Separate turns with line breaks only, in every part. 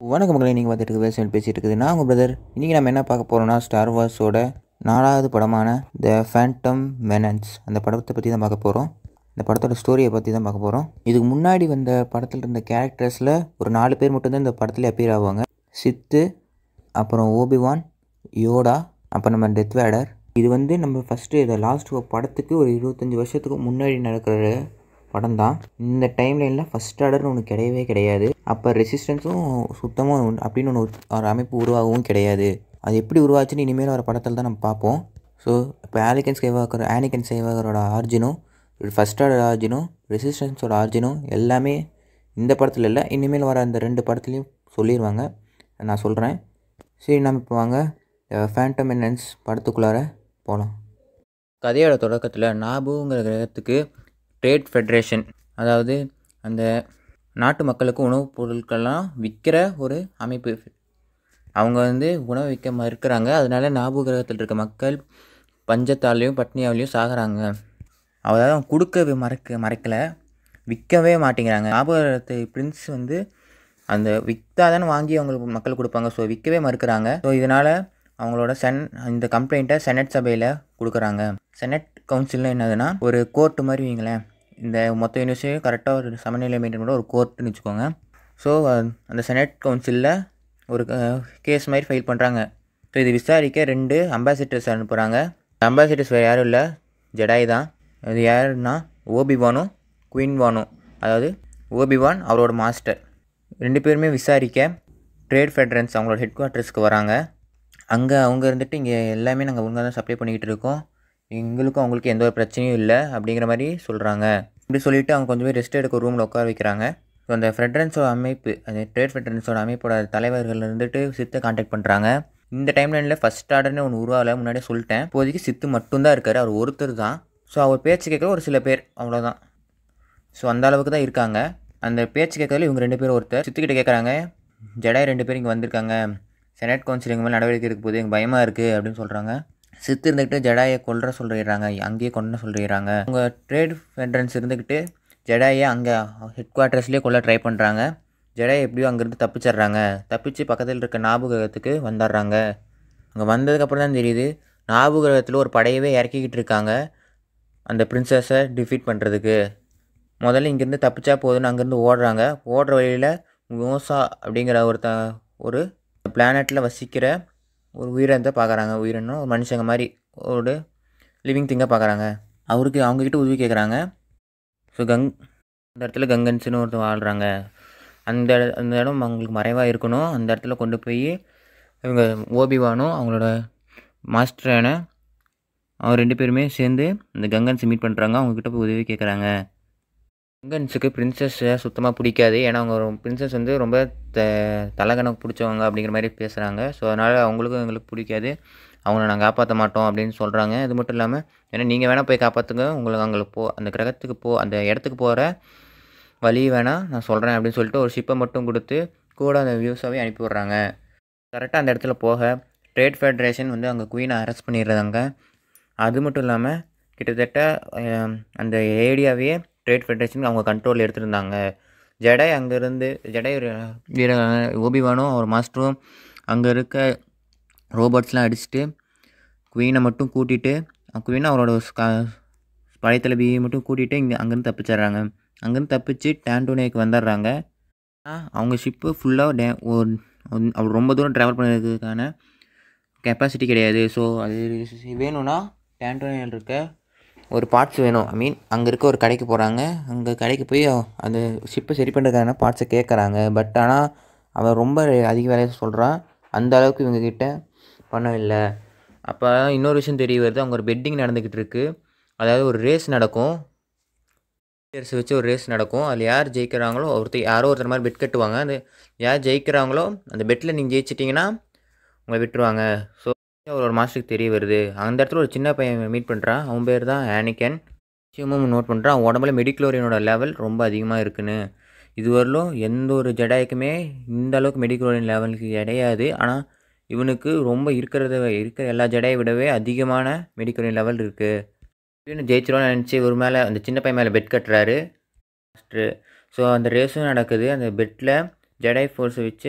வணக்கம் மக்களை நீங்கள் பார்த்துட்டு இருக்க பேச பேசிகிட்டு இருக்குது நான் உங்கள் பிரதர் இன்றைக்கி நம்ம என்ன பார்க்க போகிறோம்னா ஸ்டார் வார்ஸோட நாலாவது படமான த ஃபேண்டம் மெனன்ஸ் அந்த படத்தை பற்றி தான் பார்க்க போகிறோம் இந்த படத்தோட ஸ்டோரியை பற்றி தான் பார்க்க போகிறோம் இதுக்கு முன்னாடி வந்த படத்தில் இருந்த கேரக்டர்ஸில் ஒரு நாலு பேர் மட்டும்தான் இந்த படத்தில் அப்பியர் ஆவாங்க சித்து அப்புறம் ஓபிவான் யோடா அப்புறம் நம்ம டெத் வேடர் இது வந்து நம்ம ஃபஸ்ட்டு இதை லாஸ்ட் படத்துக்கு ஒரு இருபத்தஞ்சி வருஷத்துக்கு முன்னாடி நடக்கிற படம் தான் இந்த டைம்லைனில் ஃபஸ்ட் ஆர்டர்னு ஒன்று கிடையவே கிடையாது அப்போ ரெசிஸ்டன்ஸும் சுத்தமாக ஒன்று அப்படின்னு ஒன்று ஒரு அமைப்பு உருவாகவும் கிடையாது அது எப்படி உருவாச்சுன்னு இனிமேல் வர படத்தில் தான் நம்ம பார்ப்போம் ஸோ இப்போ ஆலிகன் சேவாக்கர் ஆனிகன் சேவாகரோட ஆர்ஜினும் ஃபஸ்ட் ஆர்டர் ஆர்ஜினும் ரெசிஸ்டன்ஸோட ஆர்ஜினும் எல்லாமே இந்த படத்தில் இல்லை இனிமேல் வர அந்த ரெண்டு படத்துலையும் சொல்லிடுவாங்க நான் சொல்கிறேன் சரி நம்ம இப்போ வாங்க ஃபேண்டம் என்னன்ஸ் படத்துக்குள்ளார போகலாம் கதையோட தொடக்கத்தில் நாபுங்கிற கிரகத்துக்கு ட்ரேட் ஃபெடரேஷன் அதாவது அந்த நாட்டு மக்களுக்கு உணவுப் பொருட்கள்லாம் விற்கிற ஒரு அமைப்பு அவங்க வந்து உணவு விற்க மறுக்கிறாங்க அதனால நாபு கிரகத்தில் இருக்க மக்கள் பஞ்சத்தாலையும் பட்னியாவிலையும் சாகுறாங்க அதாவது அவங்க கொடுக்க மறக்க மறைக்கலை விற்கவே மாட்டேங்கிறாங்க ஞாபகத்தை பிரின்ஸ் வந்து அந்த விற்றா தானே வாங்கி அவங்களுக்கு மக்கள் கொடுப்பாங்க ஸோ விற்கவே மறுக்கிறாங்க ஸோ இதனால் அவங்களோட சென் இந்த கம்ப்ளைண்ட்டை செனட் சபையில் கொடுக்குறாங்க செனட் கவுன்சிலில் என்னதுன்னா ஒரு கோர்ட்டு மாதிரி வைங்களேன் இந்த மொத்த யூனிவர்சிட்டியும் கரெக்டாக ஒரு சமநிலை மெயின்டைன் பண்ண ஒரு கோர்ட்டுன்னு வச்சுக்கோங்க ஸோ அந்த செனட் கவுன்சிலில் ஒரு கேஸ் மாதிரி ஃபைல் பண்ணுறாங்க ஸோ இது விசாரிக்க ரெண்டு அம்பாசிடர்ஸ் அனுப்புகிறாங்க அம்பாசிடர்ஸ் வேறு யாரும் இல்லை ஜடாய் தான் அது யாருன்னா ஓபிவானும் குயின் வானும் அதாவது ஓபிவான் அவரோட மாஸ்டர் ரெண்டு பேருமே விசாரிக்க ட்ரேட் ஃபெடரன்ஸ் அவங்களோட ஹெட் குவார்ட்டர்ஸ்க்கு வராங்க அங்கே அவங்க இருந்துட்டு இங்கே எல்லாமே நாங்கள் ஒழுங்காக தான் சப்ளை பண்ணிக்கிட்டு இருக்கோம் எங்களுக்கும் அவங்களுக்கு எந்த ஒரு பிரச்சனையும் இல்லை அப்படிங்கிற மாதிரி சொல்கிறாங்க இப்படி சொல்லிவிட்டு அவங்க கொஞ்சம் பேர் ரெஸ்ட் எடுக்க ரூமில் உட்கார வைக்கிறாங்க ஸோ அந்த ஃபெட்ரன்ஸோட அமைப்பு அந்த ட்ரேட் ஃபெட்ரன்ஸோட அமைப்போட தலைவர்கள் இருந்துட்டு சித்தை காண்டாக்ட் பண்ணுறாங்க இந்த டைம்லைனில் ஃபஸ்ட் ஆர்டர்னு ஒன்று உருவாகலை முன்னாடியே சொல்லிட்டேன் இப்போதைக்கு சித்து மட்டும்தான் இருக்கார் அவர் ஒருத்தர் தான் ஸோ அவர் பேச்சு கேட்க ஒரு சில பேர் அவ்வளோதான் ஸோ அந்த அளவுக்கு தான் இருக்காங்க அந்த பேச்சு கேட்கறதுல இவங்க ரெண்டு பேரும் ஒருத்தர் சித்துக்கிட்ட கேட்குறாங்க ஜடாய் ரெண்டு பேர் இங்கே வந்திருக்காங்க செனட் கவுன்சில் எங்கள் மேலே நடவடிக்கை இருக்க போது எங்கள் பயமாக இருக்குது அப்படின்னு சொல்கிறாங்க சித்து இருந்துக்கிட்டு ஜடாயை கொல்ற சொல்லிடுறாங்க அங்கேயே கொண்டு சொல்லிடுறாங்க அவங்க ட்ரேட் ஃபெட்ரன்ஸ் இருந்துக்கிட்டு ஜடாயை அங்கே ஹெட் குவார்ட்டர்ஸ்லேயே கொல்ல ட்ரை பண்ணுறாங்க ஜடாய் எப்படியோ அங்கேருந்து தப்பிச்சிடுறாங்க தப்பிச்சு பக்கத்தில் இருக்க ஞாபகத்துக்கு வந்துடுறாங்க அங்கே வந்ததுக்கப்புறம் தான் தெரியுது ஞாபகத்தில் ஒரு படையவே இறக்கிக்கிட்டு இருக்காங்க அந்த பிரின்சஸை டிஃபீட் பண்ணுறதுக்கு முதல்ல இங்கேருந்து தப்பிச்சா போதுன்னு அங்கேருந்து ஓடுறாங்க ஓடுற வழியில் மோசா அப்படிங்கிற ஒருத்த ஒரு பிளானட்டில் வசிக்கிற ஒரு உயிரினத்தை பார்க்குறாங்க உயிரினம் ஒரு மனுஷங்க மாதிரி ஒரு லிவிங் திங்கை பார்க்குறாங்க அவருக்கு அவங்கக்கிட்ட உதவி கேட்குறாங்க ஸோ கங் அந்த இடத்துல கங்கன்ஸ்னு ஒருத்தர் வாழ்கிறாங்க அந்த அந்த இடம் அவங்களுக்கு மறைவாக இருக்கணும் அந்த இடத்துல கொண்டு போய் இவங்க ஓபிவானும் அவங்களோட மாஸ்டரான அவங்க ரெண்டு பேருமே சேர்ந்து இந்த கங்கன்ஸை மீட் பண்ணுறாங்க அவங்கக்கிட்ட போய் உதவி கேட்குறாங்க கங்கன்ஸுக்கு பிரின்சஸ்ஸை சுத்தமாக பிடிக்காது ஏன்னா அவங்க பிரின்சஸ் வந்து ரொம்ப த தலைகணக்கு பிடிச்சவங்க அப்படிங்கிற மாதிரி பேசுகிறாங்க ஸோ அதனால் அவங்களுக்கும் எங்களுக்கு பிடிக்காது அவங்கள நாங்கள் காப்பாற்ற மாட்டோம் அப்படின்னு சொல்கிறாங்க இது மட்டும் இல்லாமல் ஏன்னா நீங்கள் வேணால் போய் காப்பாற்றுங்க உங்களுக்கு அங்கே போ அந்த கிரகத்துக்கு போ அந்த இடத்துக்கு போகிற வழி வேணால் நான் சொல்கிறேன் அப்படின்னு சொல்லிட்டு ஒரு ஷிப்பை மட்டும் கொடுத்து கூட அந்த வியூஸாகவே அனுப்பி விட்றாங்க கரெக்டாக அந்த இடத்துல போக ட்ரேட் ஃபெடரேஷன் வந்து அங்கே குயினை அரெஸ்ட் பண்ணிடுறாங்க அது மட்டும் இல்லாமல் கிட்டத்தட்ட அந்த ஏரியாவே ட்ரேட் ஃபெடரேஷன் அவங்க கண்ட்ரோலில் எடுத்துருந்தாங்க ஜடை அங்கேருந்து ஜடை வீர ஓபிவானும் அவர் மாஸ்டரும் அங்கே இருக்க ரோபோட்ஸ்லாம் அடிச்சுட்டு குவீனை மட்டும் கூட்டிகிட்டு குவீனை அவரோட படைத்தலைவியை மட்டும் கூட்டிகிட்டு இங்கே அங்கேருந்து தப்பிச்சிட்றாங்க அங்கேருந்து தப்பிச்சு டேண்டோனியாக்கு வந்துடுறாங்க அவங்க ஷிப்பு ஃபுல்லாக டே அவர் ரொம்ப தூரம் ட்ராவல் பண்ணுறதுக்கான கெப்பாசிட்டி கிடையாது ஸோ அது வேணும்னா டேண்டோனியில் இருக்க ஒரு பார்ட்ஸ் வேணும் ஐ மீன் அங்கே இருக்க ஒரு கடைக்கு போகிறாங்க அங்கே கடைக்கு போய் அந்த ஷிப்பை சரி பண்ணுறதுக்கான பார்ட்ஸை கேட்குறாங்க பட் ஆனால் அவன் ரொம்ப அதிக வேலையை சொல்கிறான் அந்த அளவுக்கு இவங்கக்கிட்ட பணம் இல்லை அப்போ இன்னொரு விஷயம் தெரிய வருது அவங்க ஒரு பெட்டிங் நடந்துக்கிட்டு இருக்குது அதாவது ஒரு ரேஸ் நடக்கும் பிளேயர்ஸ் வச்சு ஒரு ரேஸ் நடக்கும் அதில் யார் ஜெயிக்கிறாங்களோ ஒருத்தர் யாரோ ஒருத்தர் மாதிரி பெட் கட்டுவாங்க அந்த யார் ஜெயிக்கிறாங்களோ அந்த பெட்டில் நீங்கள் ஜெயிச்சிட்டிங்கன்னா உங்களை விட்டுருவாங்க ஸோ அவர் ஒரு மாஸ்டருக்கு தெரிய வருது அந்த இடத்துல ஒரு சின்ன பையன் மீட் பண்ணுறான் அவன் பேர் தான் ஆனிக்கன் விஷயமும் நோட் பண்ணுறான் அவன் உடம்புல மெடிக்ளோரியனோட லெவல் ரொம்ப அதிகமாக இருக்குன்னு இதுவரையிலும் எந்த ஒரு ஜடாய்க்குமே இந்த அளவுக்கு மெடிக்ளோரியன் லெவலுக்கு கிடையாது ஆனால் இவனுக்கு ரொம்ப இருக்கிறத இருக்கிற எல்லா ஜடையை விடவே அதிகமான மெடிக்ளோரியன் லெவல் இருக்குது இவனு ஜெயிச்சிருவான்னு நினச்சி ஒரு மேலே அந்த சின்ன பையன் மேலே பெட் கட்டுறாரு மாஸ்டரு ஸோ அந்த ரேஸும் நடக்குது அந்த பெட்டில் ஜடை ஃபோர்ஸை வச்சு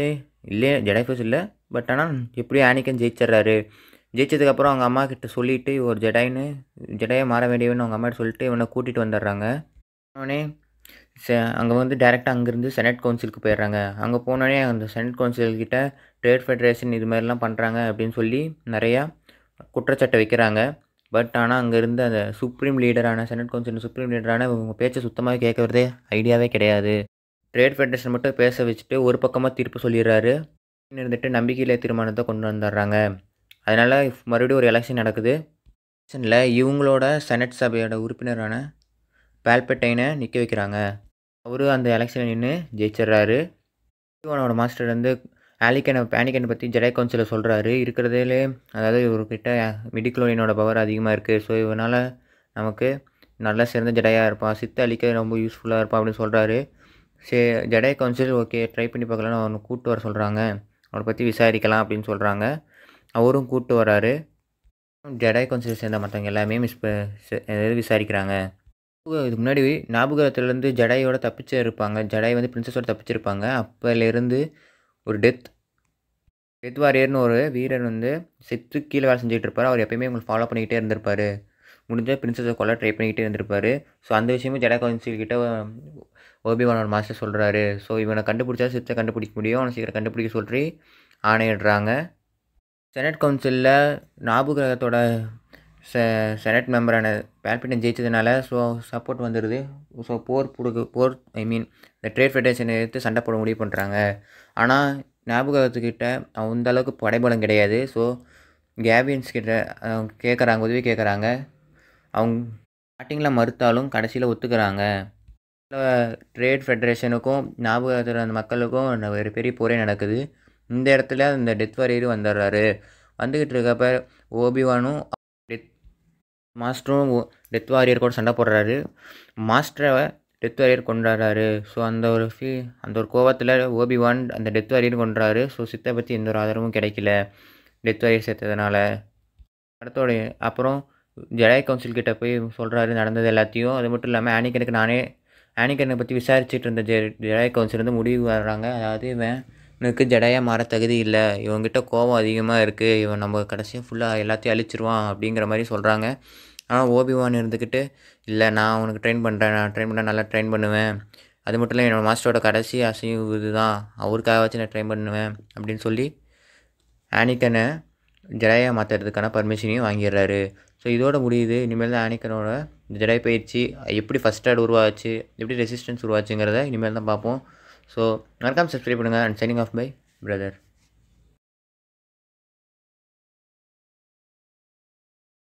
இல்லையே ஜெடை ஃபோர்ஸ் இல்லை பட் ஆனால் எப்படியும் ஆனிக்கன் ஜெயிச்சிட்றாரு ஜெயிச்சதுக்கப்புறம் அவங்க அம்மா கிட்ட சொல்லிவிட்டு ஒரு ஜெடாயின்னு ஜெடையாக மாற வேண்டியவன்னு அவங்க அம்மா சொல்லிட்டு இவனை கூட்டிகிட்டு வந்துடுறாங்க அவனே ச அங்கே வந்து டேரெக்டாக அங்கேருந்து செனட் கவுன்சிலுக்கு போயிடுறாங்க அங்கே போனோடனே அந்த செனட் கவுன்சில்கிட்ட ட்ரேட் ஃபெடரேஷன் இது மாதிரிலாம் பண்ணுறாங்க அப்படின்னு சொல்லி நிறையா குற்றச்சாட்டை வைக்கிறாங்க பட் ஆனால் அங்கே இருந்த அந்த சுப்ரீம் லீடரான செனட் கவுன்சில் சுப்ரீம் லீடரான இவங்க பேச்சை சுத்தமாக கேட்கறதே ஐடியாவே கிடையாது ட்ரேட் ஃபெடரேஷன் மட்டும் பேச வச்சுட்டு ஒரு பக்கமாக தீர்ப்பு சொல்லிடுறாரு இருந்துட்டு நம்பிக்கையில தீர்மானத்தை கொண்டு வந்துடுறாங்க அதனால் மறுபடியும் ஒரு எலெக்ஷன் நடக்குது எலெக்ஷனில் இவங்களோட செனட் சபையோட உறுப்பினரான பால்பெட்டைனை நிற்க வைக்கிறாங்க அவரும் அந்த எலெக்ஷனில் நின்று ஜெயிச்சிடுறாரு இவனோட மாஸ்டர் வந்து ஆலிக்கனை பேனிக்கனை பற்றி ஜெடை கவுன்சிலில் சொல்கிறாரு இருக்கிறதுலே அதாவது இவர்கிட்ட மிடிக்ளோனியனோட பவர் அதிகமாக இருக்குது ஸோ இவனால் நமக்கு நல்லா சிறந்த ஜடையாக இருப்பான் சித்த அழிக்க ரொம்ப யூஸ்ஃபுல்லாக இருப்பான் அப்படின்னு சொல்கிறாரு சே ஜடை கவுன்சில் ஓகே ட்ரை பண்ணி பார்க்கலான்னு அவனை கூப்பிட்டு வர சொல்கிறாங்க அவனை பற்றி விசாரிக்கலாம் அப்படின்னு சொல்கிறாங்க அவரும் கூப்பிட்டு வராரு ஜடை கவுன்சில் சேர்ந்த மற்றவங்க எல்லாமே மிஸ் எதாவது விசாரிக்கிறாங்க இதுக்கு முன்னாடி ஞாபகத்துலேருந்து ஜடையோட தப்பிச்சு இருப்பாங்க ஜடை வந்து பிரின்சஸோட தப்பிச்சிருப்பாங்க அப்போலேருந்து ஒரு டெத் டெத் வாரியர்னு ஒரு வீரர் வந்து செத்து கீழே வேலை செஞ்சுட்டு இருப்பார் அவர் எப்பயுமே உங்களுக்கு ஃபாலோ பண்ணிக்கிட்டே இருந்திருப்பார் முடிஞ்ச பிரின்சஸை கொல்ல ட்ரை பண்ணிக்கிட்டே இருந்திருப்பார் ஸோ அந்த விஷயமும் ஜடை கவுன்சில் கிட்ட ஓபிவானோட மாஸ்டர் சொல்கிறாரு ஸோ இவனை கண்டுபிடிச்சா சித்தை கண்டுபிடிக்க முடியும் அவனை சீக்கிரம் கண்டுபிடிக்க சொல்லி ஆணையிடுறாங்க செனட் கவுன்சிலில் நாபு கிரகத்தோட செ செனட் மெம்பரான பேல்பிட்டன் ஜெயிச்சதுனால ஸோ சப்போர்ட் வந்துடுது ஸோ போர் புடுக்கு போர் ஐ மீன் இந்த ட்ரேட் ஃபெடரேஷனை எடுத்து சண்டை போட முடிவு பண்ணுறாங்க ஆனால் ஞாபகத்துக்கிட்ட அந்த அளவுக்கு படைபலம் கிடையாது ஸோ கேபியன்ஸ் கிட்ட கேட்குறாங்க உதவி கேட்குறாங்க அவங்க ஸ்டார்டிங்கில் மறுத்தாலும் கடைசியில் ஒத்துக்கிறாங்க ட்ரேட் ஃபெடரேஷனுக்கும் ஞாபகத்தில் அந்த மக்களுக்கும் ஒரு பெரிய போரே நடக்குது இந்த இடத்துல இந்த டெத் வாரியரும் வந்துடுறாரு வந்துக்கிட்டு இருக்கப்ப ஓபிவானும் டெத் மாஸ்டரும் டெத் வாரியர் கூட சண்டை போடுறாரு மாஸ்டரை டெத் வாரியர் கொண்டாடுறாரு ஸோ அந்த ஒரு ஃபீ அந்த ஒரு கோவத்தில் ஓபிவான் அந்த டெத் வாரியர் கொண்டாரு ஸோ சித்தை பற்றி எந்த ஒரு ஆதரவும் கிடைக்கல டெத் வாரியர் சேர்த்ததுனால அடுத்தோட அப்புறம் ஜெடாய் கவுன்சில் கிட்ட போய் சொல்கிறாரு நடந்தது எல்லாத்தையும் அது மட்டும் இல்லாமல் ஆனிக்கனுக்கு நானே ஆனிக்கனை பற்றி விசாரிச்சுட்டு இருந்த ஜெ ஜெடாய் கவுன்சில் வந்து முடிவு வர்றாங்க அதாவது இவன் இவனுக்கு ஜடையாக மாற தகுதி இல்லை இவன்கிட்ட கோபம் அதிகமாக இருக்குது இவன் நம்ம கடைசியாக ஃபுல்லாக எல்லாத்தையும் அழிச்சிருவான் அப்படிங்கிற மாதிரி சொல்கிறாங்க ஆனால் ஓபிவான் இருந்துக்கிட்டு இல்லை நான் உனக்கு ட்ரெயின் பண்ணுறேன் நான் ட்ரெயின் பண்ணால் நல்லா ட்ரெயின் பண்ணுவேன் அது மட்டும் இல்லை என்னோடய மாஸ்டரோட கடைசி ஆசையும் இதுதான் அவருக்காக வச்சு நான் ட்ரெயின் பண்ணுவேன் அப்படின்னு சொல்லி ஆனிக்கனை ஜடையாக மாற்றுறதுக்கான பர்மிஷனையும் வாங்கிடுறாரு ஸோ இதோட முடியுது இனிமேல் தான் ஆனிக்கனோட ஜடை பயிற்சி எப்படி ஃபஸ்ட் ஆட் உருவாச்சு எப்படி ரெசிஸ்டன்ஸ் உருவாச்சுங்கிறத இனிமேல் தான் பார்ப்போம் ஸோ மறக்காமல் சப்ஸ்கிரைப் பண்ணுங்கள் and signing off bye brother